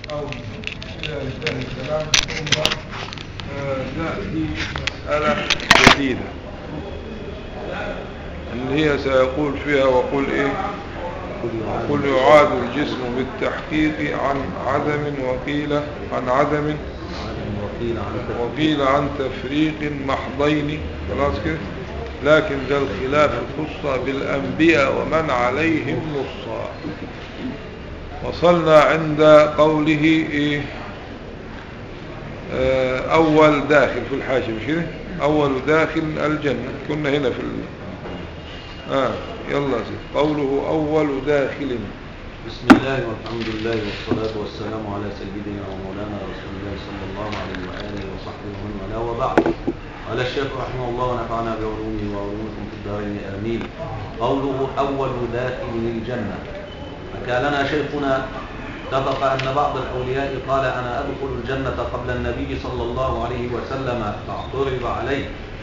أو إلى انتهى الكلام ثم آه، تأتي مسألة جديدة اللي هي سيقول فيها وقل إيه وقل يعاد الجسم بالتحقيق عن عدم وقيل عن عدم وقيل عن وقيل عن تفريق محضين خلاص كده لكن ذا الخلاف خص بالأنبياء ومن عليهم نصا وصلنا عند قوله إيه آه، أول داخل في الحاشية مش كده أول داخل الجنة كنا هنا في ال... آه يلا يا سيدي قوله أول داخل بسم الله والحمد لله والصلاة والسلام على سيدنا ومولانا رسول الله صلى الله عليه وآله وصحبه ومن والاه وبعد قال الشيخ رحمه الله ونفعنا بعلومه وعلومكم في الدارين آمين قوله أول داخل الجنة حكى لنا شيخنا اتفق أن بعض الأولياء قال أنا أدخل الجنة قبل النبي صلى الله عليه وسلم فاعترض عليه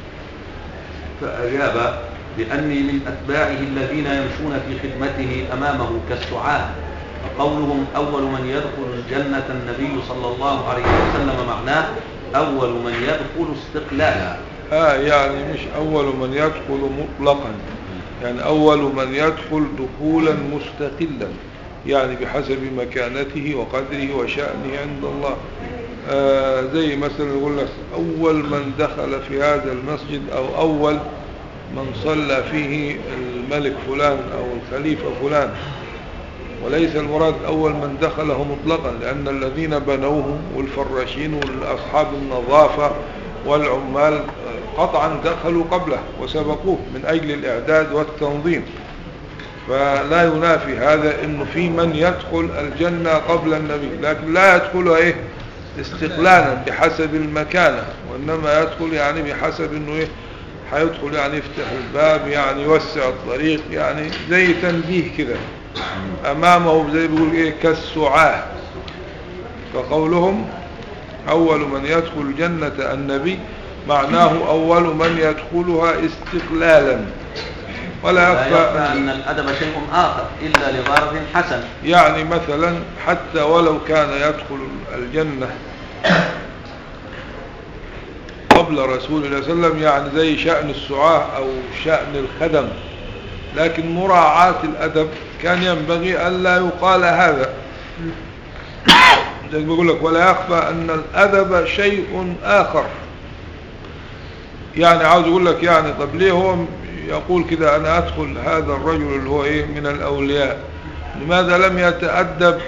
فأجاب بأني من أتباعه الذين يمشون في خدمته أمامه كالسعاة فقولهم أول من يدخل الجنة النبي صلى الله عليه وسلم معناه أول من يدخل استقلالا آه يعني مش أول من يدخل مطلقا يعني أول من يدخل دخولا مستقلا يعني بحسب مكانته وقدره وشأنه عند الله آه زي مثلا يقول لك أول من دخل في هذا المسجد أو أول من صلى فيه الملك فلان أو الخليفة فلان وليس المراد أول من دخله مطلقا لأن الذين بنوه والفراشين والأصحاب النظافة والعمال قطعا دخلوا قبله وسبقوه من أجل الإعداد والتنظيم فلا ينافي هذا انه في من يدخل الجنة قبل النبي لكن لا يدخلها ايه استقلالا بحسب المكانة وانما يدخل يعني بحسب انه ايه هيدخل يعني يفتح الباب يعني يوسع الطريق يعني زي تنبيه كده امامه زي بيقول ايه كالسعاه فقولهم اول من يدخل الجنة النبي معناه اول من يدخلها استقلالا ولا لا يخفى يخفى أن الأدب شيء آخر إلا لغرض حسن يعني مثلا حتى ولو كان يدخل الجنة قبل رسول الله صلى الله عليه وسلم يعني زي شأن السعاة أو شأن الخدم لكن مراعاة الأدب كان ينبغي ألا يقال هذا زي ما بيقول لك ولا يخفى أن الأدب شيء آخر يعني عاوز يقول لك يعني طب ليه هو يقول كده أنا أدخل هذا الرجل اللي هو إيه من الأولياء لماذا لم يتأدب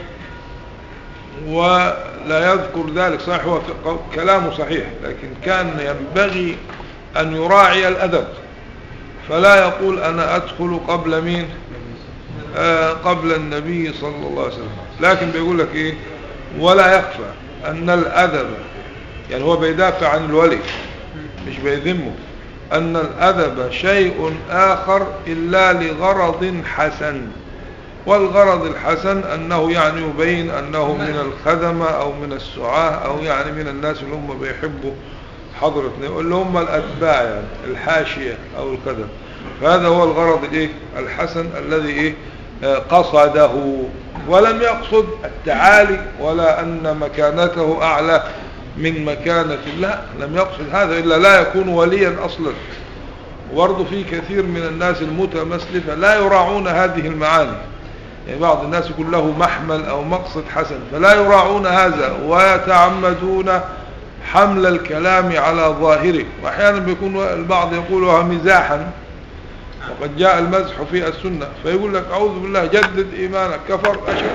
ولا يذكر ذلك صحيح هو ك- كلامه صحيح لكن كان ينبغي أن يراعي الأدب فلا يقول أنا أدخل قبل مين آه قبل النبي صلى الله عليه وسلم لكن بيقول لك إيه ولا يخفى أن الأدب يعني هو بيدافع عن الولي مش بيذمه أن الأدب شيء آخر إلا لغرض حسن والغرض الحسن أنه يعني يبين أنه من الخدمة أو من السعاة أو يعني من الناس اللي هم بيحبوا حضرة النبي، اللي هم الأتباع يعني الحاشية أو الخدم فهذا هو الغرض الإيه الحسن الذي إيه آه، قصده ولم يقصد التعالي ولا أن مكانته أعلى من مكانة الله لم يقصد هذا إلا لا يكون وليا أصلا وبرضه في كثير من الناس المتمسلفة لا يراعون هذه المعاني يعني بعض الناس يكون له محمل أو مقصد حسن فلا يراعون هذا ويتعمدون حمل الكلام على ظاهره وأحيانا بيكون البعض يقولها مزاحا وقد جاء المزح في السنة فيقول لك أعوذ بالله جدد إيمانك كفر أشهر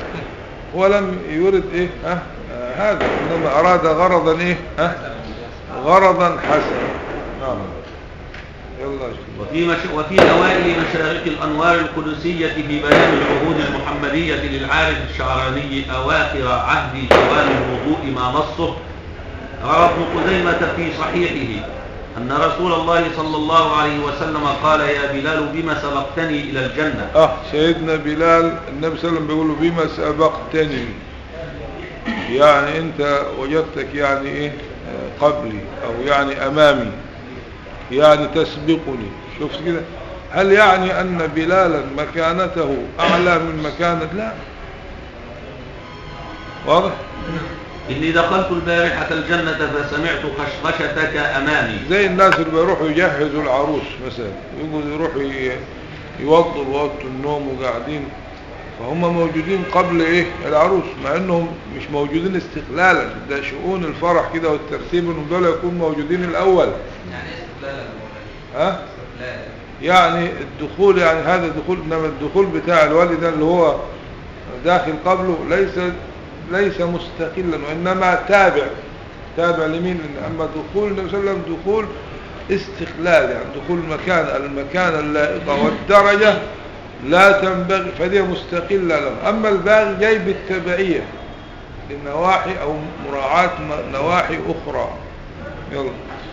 ولم يرد إيه ها آه هذا إنما أراد غرضا إيه ها غرضا حسنا نعم يلا يا شيخ. وفي, مش... وفي أوائل مشارق الأنوار القدسية في بيان العهود المحمدية للعارف الشعراني أواخر عهد جوال الوضوء ما نصه روى ابن خزيمة في صحيحه أن رسول الله صلى الله عليه وسلم قال يا بلال بما سبقتني إلى الجنة اه سيدنا بلال النبي صلى الله عليه وسلم بيقول له بما سبقتني يعني انت وجدتك يعني ايه آه، قبلي او يعني امامي يعني تسبقني شفت كده هل يعني ان بلالا مكانته اعلى من مكانة لا واضح إني دخلت البارحة الجنة فسمعت خشخشتك أمامي زي الناس اللي بيروحوا يجهزوا العروس مثلا يقعدوا يروحوا ي- يوضوا اوضه النوم وقاعدين فهم موجودين قبل ايه العروس مع انهم مش موجودين استقلالا ده شؤون الفرح كده والترتيب انهم دول يكونوا موجودين الاول يعني استقلالا ها استقلالا يعني الدخول يعني هذا الدخول انما الدخول بتاع الوالد ده اللي هو داخل قبله ليس ليس مستقلا وانما تابع تابع لمين لأن اما دخول النبي صلى الله عليه وسلم دخول استقلال يعني دخول المكان المكان اللائقه والدرجه لا تنبغي فدي مستقله له اما الباقي جاي بالتبعيه لنواحي او مراعاه م- نواحي اخرى يلا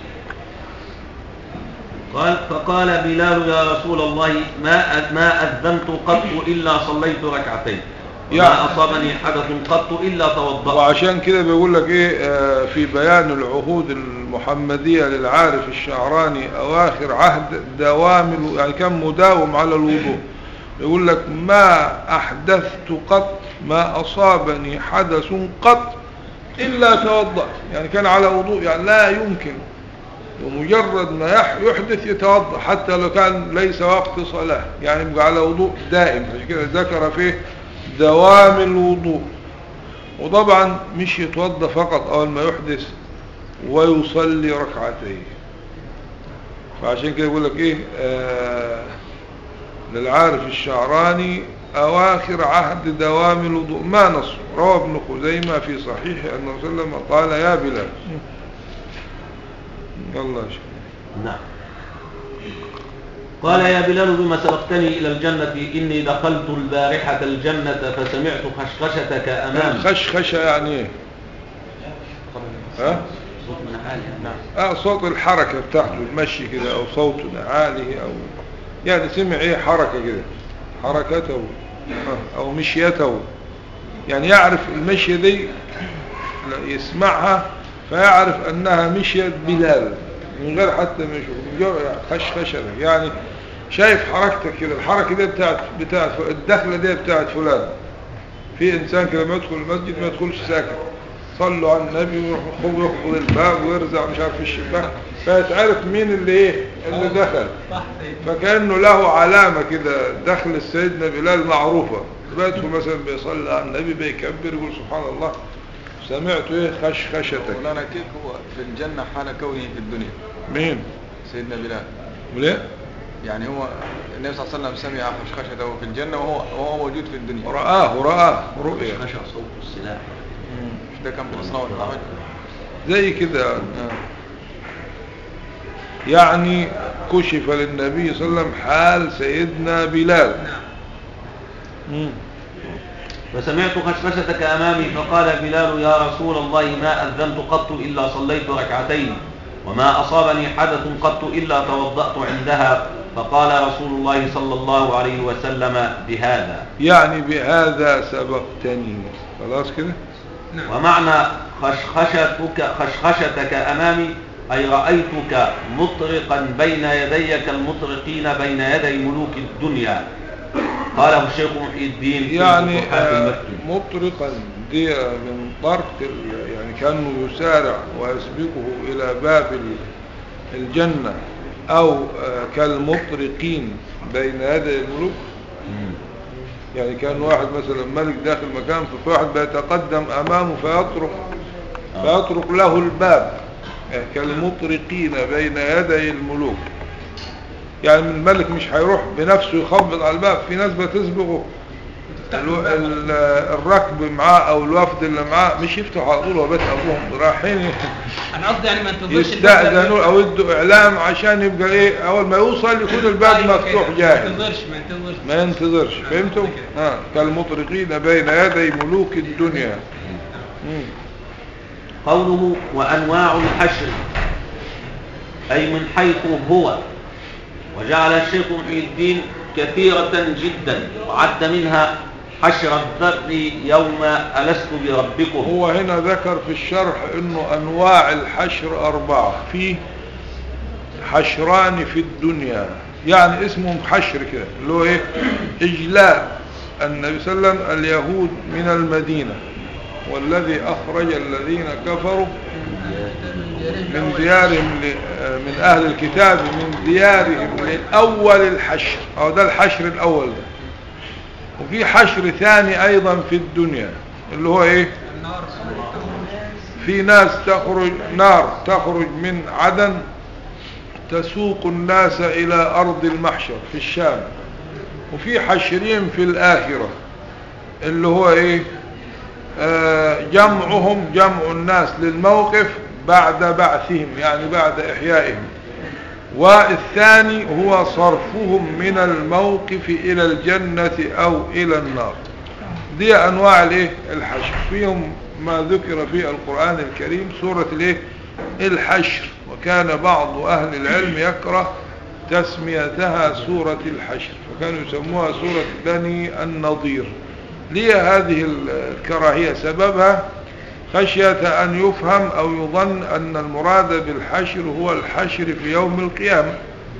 قال فقال بلال يا رسول الله ما ما أذنت قط إلا صليت ركعتين يعني- وما أصابني حدث قط إلا توضأت وعشان كده بيقول لك ايه آه، في بيان العهود المحمدية للعارف الشعراني اواخر عهد دوام الو- يعني كان مداوم على الوضوء يقول لك ما احدثت قط ما اصابني حدث قط الا توضأت يعني كان على وضوء يعني لا يمكن ومجرد ما يح- يحدث يتوضا حتى لو كان ليس وقت صلاة يعني يبقى على وضوء دائم عشان كده ذكر فيه دوام الوضوء وطبعا مش يتوضا فقط اول ما يحدث ويصلي ركعتين فعشان كده يقول لك ايه آه للعارف الشعراني اواخر عهد دوام الوضوء ما نص روى ابن خزيمة في صحيحه انه صلى الله عليه وسلم قال يا بلال يلا يا شيخ نعم قال يا بلال بما سبقتني إلى الجنة إني دخلت البارحة الجنة فسمعت خشخشتك أمامي خشخشة يعني ايه ها صوت من عالي نعم اه صوت الحركة بتاعته المشي كده او صوت نعاله او يعني سمع ايه حركة كده حركته آه، او مشيته يعني يعرف المشية دي لا، يسمعها فيعرف انها مشية بلال من غير حتى ما يشوف من جو- خشخشة يعني شايف حركتك كده الحركة دي بتاعت بتاعت الدخلة دي بتاعت فلان في انسان كده ما يدخل المسجد ما يدخلش ساكت صلوا على النبي ويروح يخبط الباب ويرزع مش عارف في الشباك فيتعرف مين اللي ايه اللي دخل فكأنه له علامة كده دخل سيدنا بلال معروفة بيته مثلا بيصلي على النبي بيكبر يقول سبحان الله سمعت ايه خشخشتك مولانا كيف هو في الجنة حال كونه في الدنيا مين سيدنا بلال ليه يعني هو النبي صلى الله عليه وسلم سمع خشخشته في الجنة وهو وهو موجود في الدنيا رآه رآه رؤيا خشع صوت السلاح ده كان في الإصلاح والإعراج زي كده آه. يعني كشف للنبي صلى الله عليه وسلم حال سيدنا بلال مم. فسمعت خشخشتك أمامي فقال بلال يا رسول الله ما أذنت قط إلا صليت ركعتين وما أصابني حدث قط إلا توضأت عندها فقال رسول الله صلى الله عليه وسلم بهذا يعني بهذا سبقتني خلاص كده ومعنى خشخشتك خشخشتك أمامي أي رأيتك مطرقا بين يدي كالمطرقين بين يدي ملوك الدنيا قاله الشيخ محي الدين في يعني فتوحات آه، المكي مطرقا دي من طرق ال- يعني كانه يسارع ويسبقه الى باب ال- الجنة او آه، كالمطرقين بين يدي الملوك يعني كان واحد مثلا ملك داخل مكان ففي واحد بيتقدم امامه فيطرق فيطرق له الباب يعني كالمطرقين بين يدي الملوك يعني من الملك مش هيروح بنفسه يخبط على الباب في ناس بتسبقه الو- ال- الركب معاه او الوفد اللي معاه مش يفتحوا على طول وبيت ابوهم رايحين انا قصدي يعني ما انتظرش الباب يستأذنوا او يدوا اعلام عشان يبقى ايه اول ما يوصل يكون الباب أيوة مفتوح كده. جاهز ما ينتظرش ما ينتظرش ما ينتظرش فهمتوا ها كالمطرقين بين يدي ملوك الدنيا مم. قوله وأنواع الحشر أي من حيث هو وجعل الشيخ محي الدين كثيرة جدا وعد منها حشر الذر يوم ألست بربكم هو هنا ذكر في الشرح انه انواع الحشر اربعة في حشران في الدنيا يعني اسمهم حشر كده اللي هو ايه اجلاء النبي صلى الله عليه وسلم اليهود من المدينة والذي أخرج الذين كفروا من ديارهم ل... من أهل الكتاب من ديارهم لأول الحشر أو ده الحشر الأول ده وفي حشر ثاني أيضا في الدنيا اللي هو إيه النار في ناس تخرج نار تخرج من عدن تسوق الناس إلى أرض المحشر في الشام وفي حشرين في الآخرة اللي هو إيه آه جمعهم جمع الناس للموقف بعد بعثهم يعني بعد إحيائهم والثاني هو صرفهم من الموقف إلى الجنة أو إلى النار دي أنواع الايه الحشر فيهم ما ذكر في القرآن الكريم سورة الايه الحشر وكان بعض أهل العلم يكره تسميتها سورة الحشر فكانوا يسموها سورة بني النضير ليه هذه الكراهية سببها خشية أن يفهم أو يظن أن المراد بالحشر هو الحشر في يوم القيامة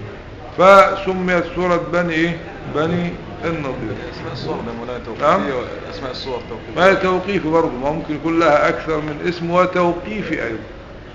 فسميت سورة بني إيه؟ بني النضير اسماء الصور ده مولانا نعم. توقيفية اسماء الصور توقيفية ما هي توقيفي برضه ما ممكن يكون لها أكثر من اسم وتوقيفي أيضا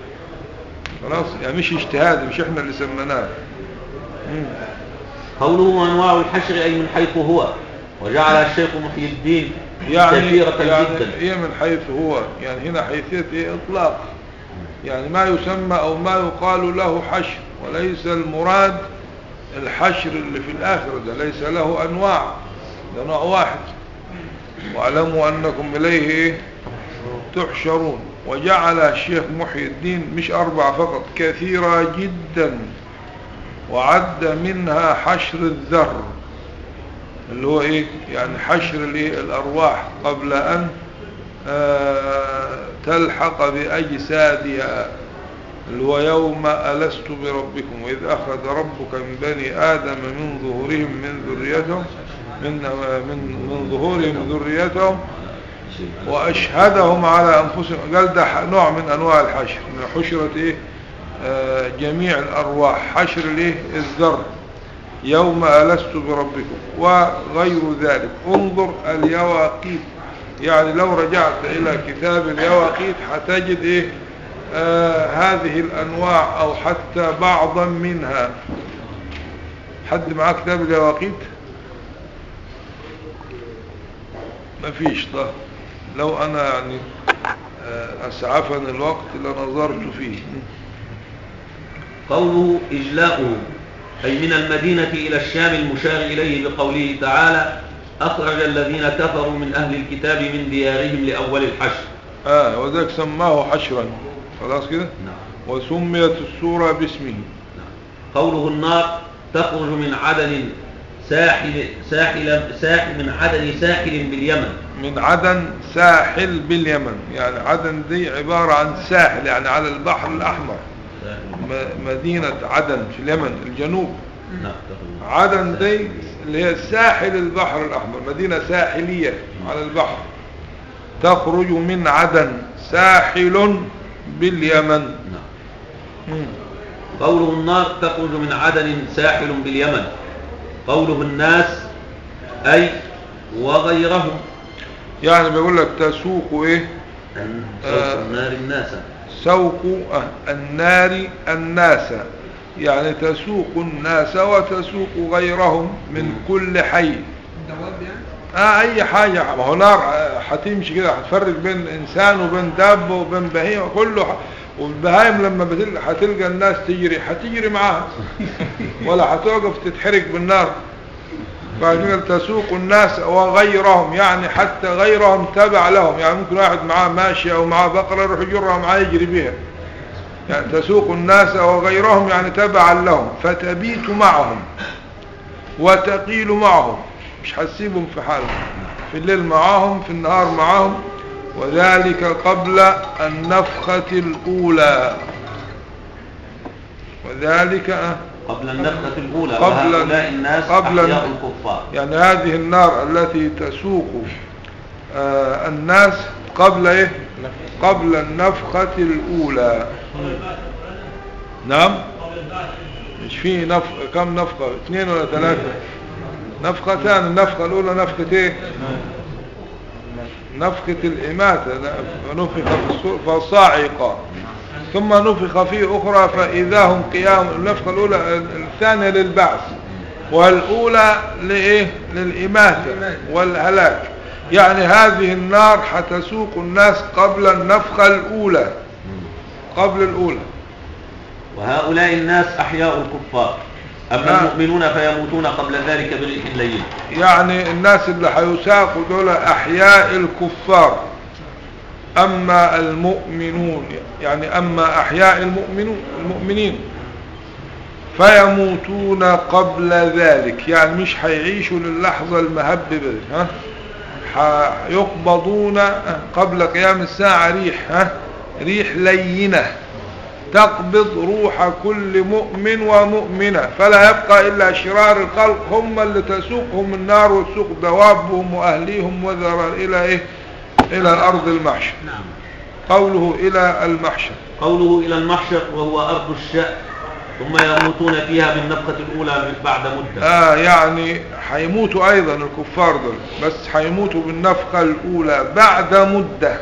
خلاص يعني مش اجتهادي مش احنا اللي سميناها مم. قوله وأنواع الحشر أي من حيث هو وجعل الشيخ محي الدين يعني, كثيرة يعني جدا هي من حيث هو يعني هنا حيثية ايه اطلاق يعني ما يسمى او ما يقال له حشر وليس المراد الحشر اللي في الاخرة ده ليس له انواع ده نوع واحد واعلموا انكم اليه ايه تحشرون وجعل الشيخ محي الدين مش اربع فقط كثيرة جدا وعد منها حشر الذر اللي هو ايه يعني حشر الايه الارواح قبل ان آه تلحق باجسادها اللي هو يوم ألست بربكم وإذ أخذ ربك من بني آدم من ظهورهم من ذريتهم من, من, من ظهورهم ذريتهم وأشهدهم على أنفسهم قال ده ح- نوع من أنواع الحشر من حشرة إيه آه جميع الأرواح حشر الإيه الذر يوم ألست بربكم وغير ذلك انظر اليواقيت يعني لو رجعت إلى كتاب اليواقيت هتجد إيه آه هذه الأنواع أو حتى بعضا منها حد معاه كتاب اليواقيت مفيش طه لو أنا يعني آه أسعفني الوقت لنظرت فيه قوله إجلاؤه أي من المدينة إلى الشام المشار إليه بقوله تعالى أخرج الذين كفروا من أهل الكتاب من ديارهم لأول الحشر آه وذلك سماه حشرا خلاص كده نعم. وسميت السورة باسمه قوله النار تخرج من عدن ساحل ساحل ساحل من عدن ساحل باليمن من عدن ساحل باليمن يعني عدن دي عبارة عن ساحل يعني على البحر الأحمر م- مدينة عدن في اليمن الجنوب نعم تخرج. عدن دي اللي هي ساحل البحر الأحمر مدينة ساحلية على البحر تخرج من عدن ساحل باليمن نعم مم. قوله النار تخرج من عدن ساحل باليمن قوله الناس أي وغيرهم يعني بيقول لك تسوق ايه سوق آه. النار الناس سوق آه، النار الناس يعني تسوق الناس وتسوق غيرهم من كل حي دواب يعني اه اي حاجة ما هو نار آه، هتمشي كده هتفرق بين انسان وبين دابة وبين بهيمة كله ح- والبهايم لما بتل... هتلقى الناس تجري هتجري معاها ولا هتوقف تتحرق بالنار بعد كده تسوق الناس وغيرهم يعني حتى غيرهم تبع لهم يعني ممكن واحد معاه ماشي او معاه بقرة يروح يجرها معاه يجري بها يعني تسوق الناس وغيرهم يعني تبعا لهم فتبيت معهم وتقيل معهم مش هتسيبهم في حالهم في الليل معاهم في النهار معاهم وذلك قبل النفخة الأولى وذلك آه، قبل النفخة الأولى قبل- وهؤلاء الناس قبل- أحياء الكفار يعني هذه النار التي تسوق آه الناس قبل ايه قبل النفخة الأولى نعم مش في نفخ كم نفخة اثنين ولا ثلاثة نفختان النفخة الأولى نفخة ايه نفخة الإماتة نفخ في الصور فصاعقة ثم نفخ فيه أخرى فإذا هم قيام النفخة الأولى الثانية للبعث والأولى لإيه للإماتة والهلاك يعني هذه النار حتسوق الناس قبل النفخة الأولى قبل الأولى وهؤلاء الناس أحياء الكفار أما نعم. المؤمنون فيموتون قبل ذلك بريح لين يعني الناس اللي هيساقوا دول أحياء الكفار أما المؤمنون يعني أما أحياء المؤمنون المؤمنين فيموتون قبل ذلك يعني مش هيعيشوا للحظة المهببة دي، ها هيقبضون قبل قيام الساعة ريح ها ريح لينة تقبض روح كل مؤمن ومؤمنة فلا يبقى إلا شرار الخلق هم اللي تسوقهم النار وتسوق دوابهم وأهليهم وذرا إلى إيه إلى أرض المحشر نعم قوله إلى المحشر قوله إلى المحشر وهو أرض الشأ ثم يموتون فيها بالنفخة الأولى بعد مدة آه يعني هيموتوا أيضا الكفار دول بس هيموتوا بالنفخة الأولى بعد مدة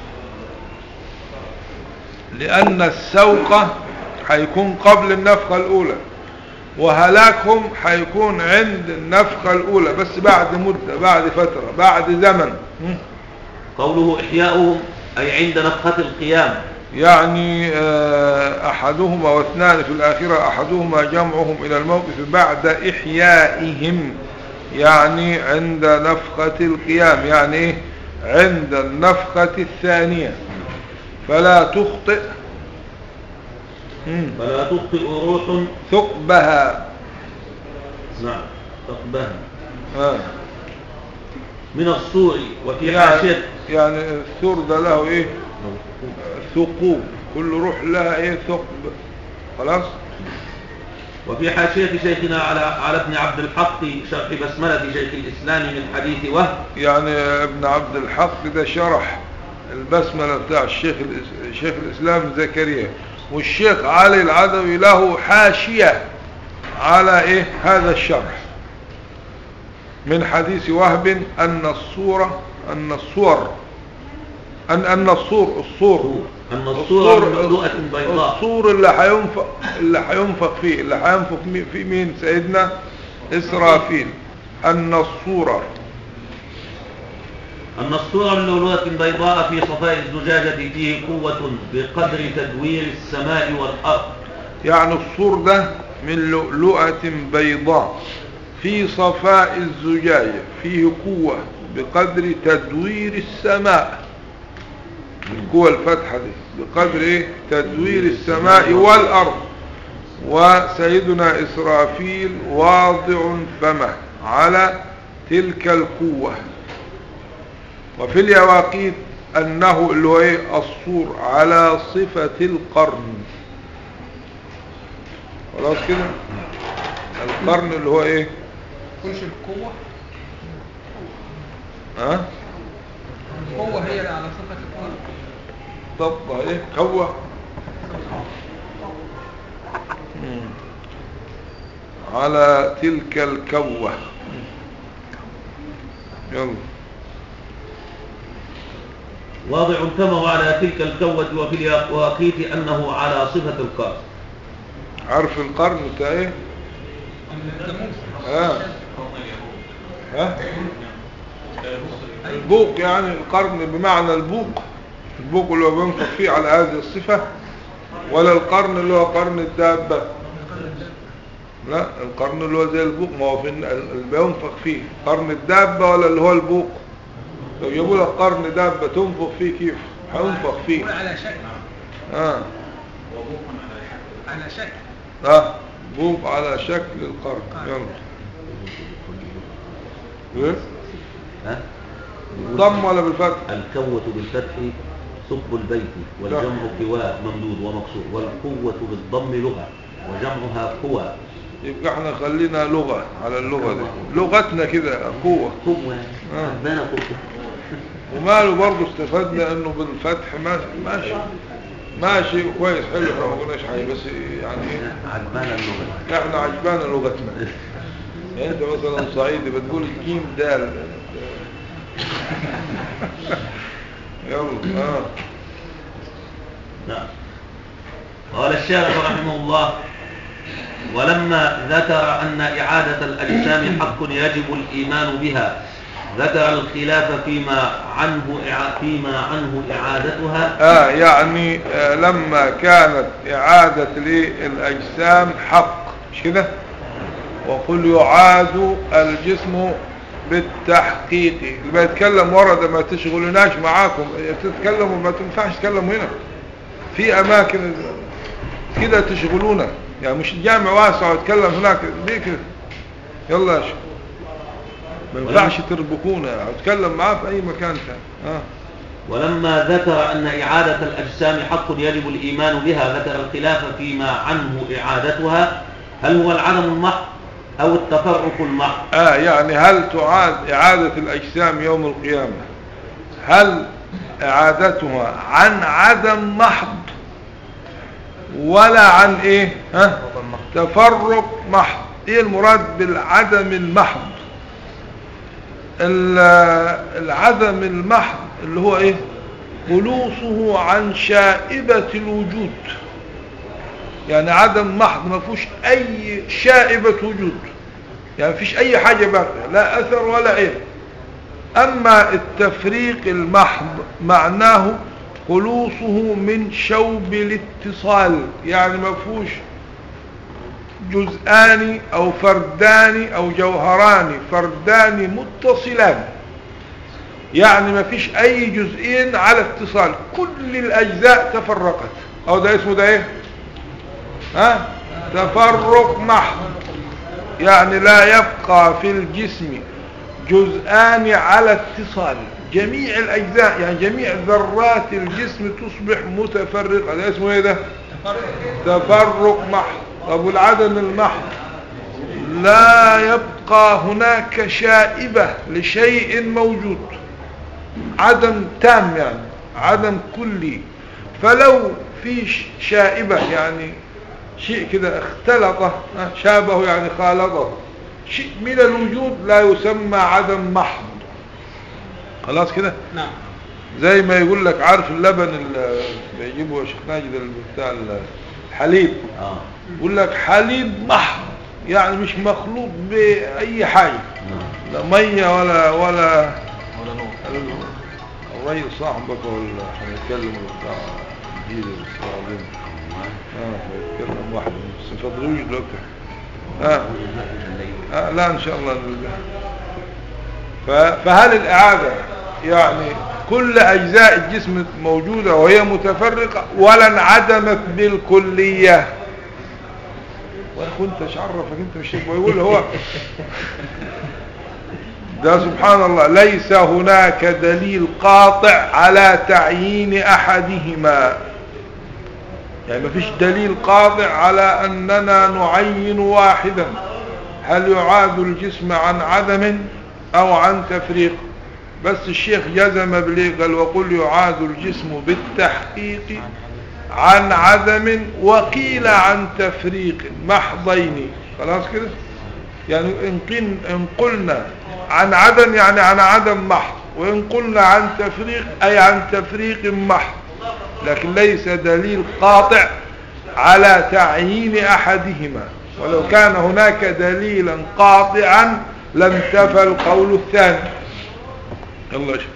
لأن السوقة هيكون قبل النفخة الأولى وهلاكهم هيكون عند النفخة الأولى بس بعد مدة بعد فترة بعد زمن م? قوله إحياؤهم أي عند نفخة القيام يعني آه، أحدهما واثنان في الآخرة أحدهما جمعهم إلى الموقف بعد إحيائهم يعني عند نفخة القيام يعني إيه؟ عند النفخة الثانية فلا تخطئ مم. فلا تخطئ روح ثقبها نعم تقبها آه. من الصور وفي يعني, حاشية يعني الثور ده له إيه ثقوب كل روح لها إيه ثقب خلاص وفي حاشية شيخنا على على ابن عبد الحق شرح بسملة شيخ الإسلام من حديث وهب يعني ابن عبد الحق ده شرح البسملة بتاع الشيخ الإس- شيخ الإسلام زكريا والشيخ علي العدوي له حاشية على إيه هذا الشرح من حديث وهب أن الصورة أن الصور أن أن الصور الصور أن الصور من لؤلؤة بيضاء الصور اللي هينفخ اللي هينفخ فيه اللي هينفخ مي- في مين سيدنا إسرافيل أن الصورة أن الصور من لؤلؤة بيضاء في صفاء الزجاجة فيه قوة بقدر تدوير السماء والأرض يعني الصور ده من لؤلؤة بيضاء في صفاء الزجاجة فيه قوة بقدر تدوير السماء القوة الفتحة دي بقدر ايه تدوير السماء والأرض وسيدنا إسرافيل واضع فمه على تلك القوة وفي اليواقيت أنه اللي هو ايه الصور على صفة القرن خلاص كده القرن اللي هو ايه كلش القوة ها القوة هي اللي على صفة القوة طب ايه قوة مم. على تلك الكوة يلا واضع فمه على تلك الكوة وفي اليواقيت أنه على صفة القرن عارف القرن بتاع ايه ها ها البوق يعني القرن بمعنى البوق البوق اللي هو بينفخ فيه على هذه الصفة ولا القرن اللي هو قرن الدابة لا القرن اللي هو زي البوق ما هو في الن- اللي بينفخ فيه قرن الدابة ولا اللي هو البوق لو جابوا لك قرن دابة تنفخ فيه كيف هينفخ فيه يقول على شكل اه على شكل اه بوق على شكل القرن يلا ايه ها؟ ضم ولا بالفتح الكوة بالفتح ثقب البيت والجمع كواء ممدود ومكسور والقوة بالضم لغة وجمعها قوى يبقى احنا خلينا لغة على اللغة دي لغتنا كده قوة قوة آه. عندنا قوة وماله برضه استفدنا انه بالفتح ماشي ماشي ماشي كويس حلو احنا ما قلناش حاجه بس يعني ايه عجبانا اللغة احنا عجبانا لغتنا يعني انت مثلا صعيدي بتقول جيم دال يلا اه نعم قال الشارح رحمه الله ولما ذكر أن إعادة الأجسام حق يجب الإيمان بها ذكر الخلاف فيما عنه إع- فيما عنه إعادتها آه يعني آه لما كانت إعادة الأجسام حق مش كده وقل يعاد الجسم بالتحقيق اللي بيتكلم ورا ده ما تشغلناش معاكم تتكلموا ما تنفعش تتكلموا هنا في أماكن كده تشغلونا يعني مش جامع واسع ويتكلم هناك ليه كده يلا يا شيخ ما ينفعش تربكونا اتكلم معاه في اي مكان ثاني اه ولما ذكر أن إعادة الأجسام حق يجب الإيمان بها ذكر الخلاف فيما عنه إعادتها هل هو العدم المحض أو التفرق المحض اه يعني هل تعاد اعادة الاجسام يوم القيامة هل اعادتها عن عدم محض ولا عن ايه ها تفرق محض ايه المراد بالعدم المحض ال- العدم المحض اللي هو ايه خلوصه عن شائبة الوجود يعني عدم محض ما فيهوش اي شائبة وجود يعني فيش اي حاجة باقية لا اثر ولا ايه اما التفريق المحض معناه خلوصه من شوب الاتصال يعني ما فيهوش جزءان او فردان او جوهران فردان متصلان يعني ما فيش اي جزئين على اتصال كل الاجزاء تفرقت او ده اسمه ده ايه ها تفرق محض يعني لا يبقى في الجسم جزءان على اتصال جميع الاجزاء يعني جميع ذرات الجسم تصبح متفرقة ده اسمه ايه ده تفرق محض طب والعدم المحض لا يبقى هناك شائبة لشيء موجود عدم تام يعني عدم كلي فلو في ش- شائبة يعني شيء كده اختلطه ها، شابه يعني خالطه شيء من الوجود لا يسمى عدم محض خلاص كده نعم زي ما يقول لك عارف اللبن اللي بيجيبه شيخ ماجد ال- بتاع الحليب آه. يقول لك حليب محض يعني مش مخلوط بأي حاجة نعم. لا مية ولا ولا ولا نور الرجل صاحبك ولا هنتكلم بتاع الجيل الصغيرين اه هيتكلم واحد بس ما فضلوش دلوقتي اه آه لا ان شاء الله لله ف- فهل الاعاده يعني كل اجزاء الجسم موجوده وهي متفرقه ولا انعدمت بالكليه وكنت ايش عرفك انت مش شايف ويقول هو ده سبحان الله ليس هناك دليل قاطع على تعيين احدهما يعني ما فيش دليل قاطع على أننا نعين واحدا هل يعاد الجسم عن عدم أو عن تفريق بس الشيخ جزم بليه قال وقل يعاد الجسم بالتحقيق عن عدم وقيل عن تفريق محضين خلاص كده يعني إن, قن إن قلنا عن عدم يعني عن عدم محض وإن قلنا عن تفريق أي عن تفريق محض لكن ليس دليل قاطع على تعيين أحدهما ولو كان هناك دليلا قاطعا لانتفى القول الثاني يلا شكرا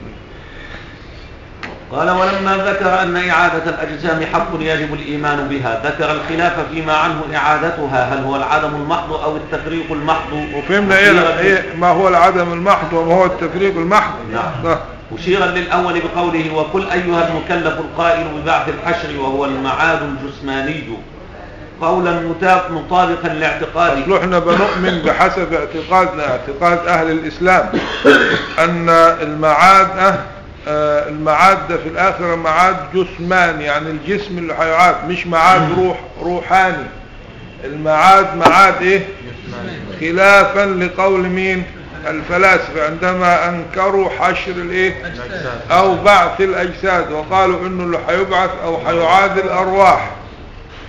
قال ولما ذكر أن إعادة الأجسام حق يجب الإيمان بها ذكر الخلاف فيما عنه إعادتها هل هو العدم المحض أو التفريق المحض وفهمنا إيه, إيه ما هو العدم المحض وما هو التفريق المحض نعم. ده. مشيرا للأول بقوله وقل أيها المكلف القائل ببعث الحشر وهو المعاد الجسماني قولا متا- مطابقا لاعتقاده أصل احنا بنؤمن بحسب اعتقادنا اعتقاد أهل الإسلام أن المعاد أه آه، المعاد ده في الآخرة معاد جسمان يعني الجسم اللي هيعاد مش معاد روح روحاني المعاد معاد ايه خلافا لقول مين الفلاسفة عندما انكروا حشر الايه او بعث الاجساد وقالوا انه اللي هيبعث او هيعاد الارواح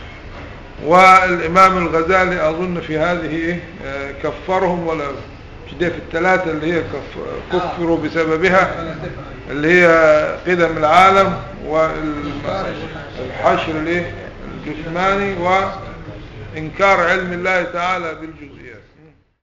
والامام الغزالي اظن في هذه ايه آه، كفرهم ولا مش دي في الثلاثة اللي هي كف- كفروا بسببها اللي هي قدم العالم والحشر الايه الجسماني وإنكار علم الله تعالى بالجزئيات